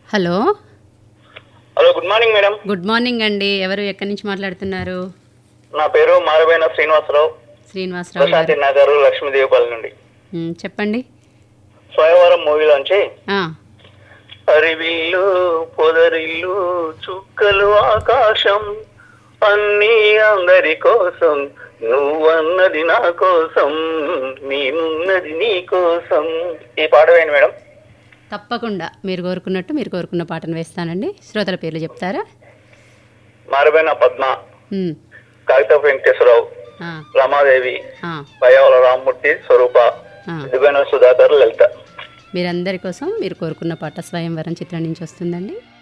Hello hello good morning madam good morning అండి ఎవరు ఎక్కడి నుంచి మాట్లాడుతున్నారు నా పేరు మారబోయిన శ్రీనివాసరావు శ్రీనివాసరావు ప్రశాంతి గారు నగర్ లక్ష్మీదేవిపల్లి నుండి ఉమ్, చెప్పండి స్వయంవరం మూవీలోంచి ఆ, అరివిల్లు పొదరిల్లు చుక్కలు ఆకాశం అన్నీ అందరి కోసం నువ్వన్నది నా కోసం నేనున్నది నీ కోసం ఈ పాట వేయండి మేడం తప్పకుండా మీరు కోరుకున్నట్టు మీరు కోరుకున్న పాటను వేస్తానండి శ్రోతల పేర్లు చెప్తారా మారబోయిన పద్మ ఉమ్, కాగిత వెంకటేశ్వరరావు ఆ, రమాదేవి ఆ, భయవల రామ్మూర్తి స్వరూప ఆ. దివ్యాన సుధాకర్ లలిత మీరందరి కోసం మీరు కోరుకున్న పాట స్వయంవరం చిత్రం నుంచి వస్తుందండి